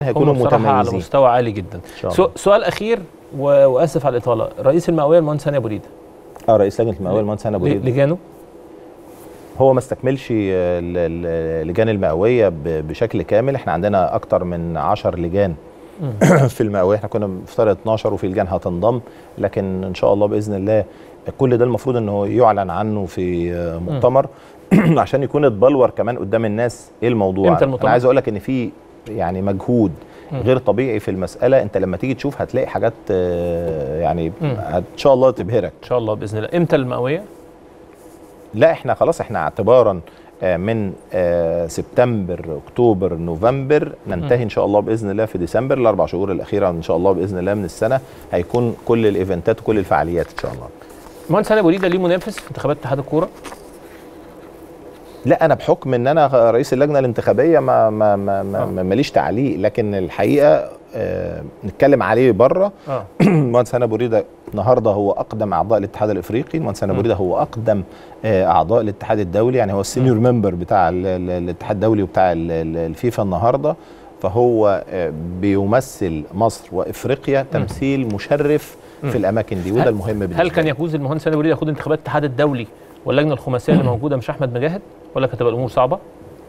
هيكونوا هم بصراحه على متميزين مستوى عالي جدا ان شاء سو- الله سؤال اخير و- واسف على الاطاله رئيس المئويه المهندس هاني ابو ريده اه رئيس لجنه المئويه المهندس هاني ابو ل- ريدة. لجانه هو ما استكملش ال- ال- اللجان المئويه ب- بشكل كامل احنا عندنا اكتر من 10 لجان في المئويه احنا كنا مفترض 12 وفي لجان هتنضم لكن ان شاء الله باذن الله كل ده المفروض انه يعلن عنه في مؤتمر عشان يكون اتبلور كمان قدام الناس ايه الموضوع إمتى المؤتمر؟ انا عايز اقول لك ان في يعني مجهود مم. غير طبيعي في المساله انت لما تيجي تشوف هتلاقي حاجات آه، يعني مم. ان شاء الله تبهرك ان شاء الله باذن الله امتى المئويه لا احنا خلاص احنا اعتبارا آه، من آه، سبتمبر اكتوبر نوفمبر ننتهي ان شاء الله باذن الله في ديسمبر الاربع شهور الاخيره ان شاء الله باذن الله من السنه هيكون كل الايفنتات وكل الفعاليات ان شاء الله المهندس هاني ابو ريده ليه منافس في انتخابات اتحاد الكوره لا انا بحكم ان انا رئيس اللجنه الانتخابيه ما ما ما ما- آه. ما ماليش تعليق لكن الحقيقه آه، نتكلم عليه بره اه المهندس هاني ابو ريده النهارده هو اقدم اعضاء الاتحاد الافريقي المهندس هاني ابو م. ريده هو اقدم آه، اعضاء الاتحاد الدولي يعني هو السينيور ممبر بتاع ال- ال- الاتحاد الدولي وبتاع ال- ال- الفيفا النهارده فهو آه، بيمثل مصر وافريقيا تمثيل مشرف م. في الاماكن دي وده هل- المهم بالنسبه هل كان لي. يجوز المهندس هاني ابو ريده ياخد انتخابات الاتحاد الدولي واللجنه الخماسيه اللي موجوده مش احمد مجاهد ولا كانت هتبقى الامور صعبه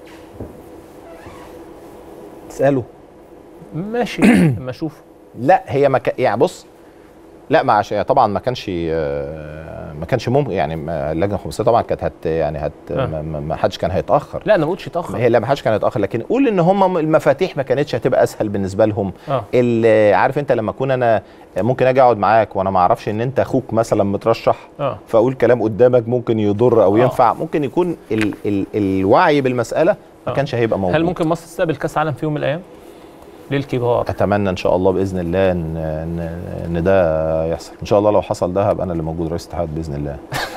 تساله ماشي اما اشوف لا هي ما كا- يعني بص لا ما عشان طبعا ما كانش آه، ما كانش ممكن يعني ما- اللجنه الخماسيه طبعا كانت هت يعني هت آه. ما- ما ما حدش كان هيتاخر لا انا ما قلتش يتاخر هي لا ما حدش كان هيتاخر لكن قول ان هم المفاتيح ما كانتش هتبقى اسهل بالنسبه لهم اه اللي عارف انت لما اكون انا ممكن اجي اقعد معاك وانا ما اعرفش ان انت اخوك مثلا مترشح اه فاقول كلام قدامك ممكن يضر او آه. ينفع ممكن يكون ال ال الوعي بالمساله ما آه. كانش هيبقى موجود هل ممكن مصر تستقبل كاس عالم في يوم من الايام للكبار اتمنى ان شاء الله باذن الله ان ان, إن ده يحصل ان شاء الله لو حصل ده هبقى انا اللي موجود رئيس الاتحاد باذن الله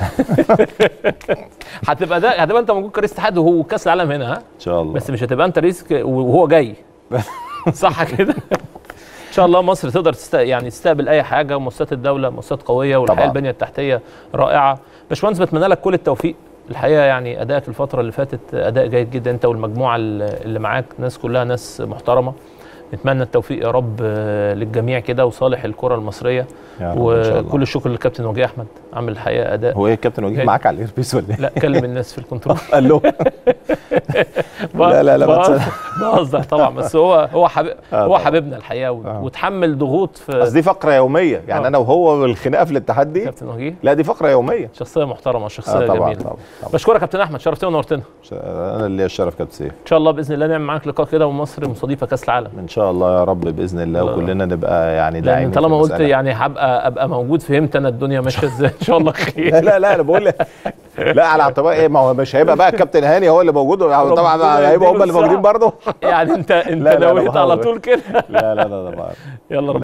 هتبقى ده هتبقى انت موجود كرئيس اتحاد وهو كاس العالم هنا ها ان شاء الله بس مش هتبقى انت رئيس ك- وهو جاي صح كده ان شاء الله مصر تقدر تست... يعني تستقبل اي حاجه ومؤسسات الدوله مؤسسات قويه والحقيقه طبعاً. البنيه التحتيه رائعه باشمهندس بتمنى لك كل التوفيق الحقيقه يعني ادائك الفتره اللي فاتت اداء جيد جدا انت والمجموعه اللي اللي معاك ناس كلها ناس محترمه نتمنى التوفيق يا رب آه، للجميع كده وصالح الكره المصريه يا رب ان شاء الله وكل الشكر للكابتن وجيه احمد عامل الحقيقه اداء هو ايه الكابتن وجيه جاي. معاك على الايربيس ولا ايه؟ لا كلم الناس في الكنترول قال له لا، لا، لا، ما بهزر- تصدق. بهزر طبعا بس هو هو حبيب آه، هو طبعاً. حبيبنا الحقيقه و- آه. وتحمل ضغوط في بس دي فقره يوميه يعني آه. انا وهو والخناقه في الاتحاد دي كابتن وجيه لا دي فقره يوميه شخصيه محترمه شخصيه آه طبعا جميله طبعا, طبعا. بشكرك يا كابتن احمد شرفتنا ونورتنا انا اللي الشرف كابتن سيف ان شاء الله باذن الله نعمل معاك لقاء كده ومصر مستضيفه كاس العالم ان شاء الله يا رب باذن الله الله. وكلنا نبقى يعني لان داعمين طالما في قلت المسألة. يعني هبقى ابقى موجود فهمت انا الدنيا ماشيه ازاي ان شاء الله لا خير لا لا انا بقول لك لا على اعتبار ايه ما هو مش هيبقى بقى الكابتن هاني هو اللي موجود طبعا ربنا هيبقوا هم يديله اللي موجودين الصحة. برضه يعني انت انت لا، لا، نويت على بهزر. طول كده لا لا لا لا يلا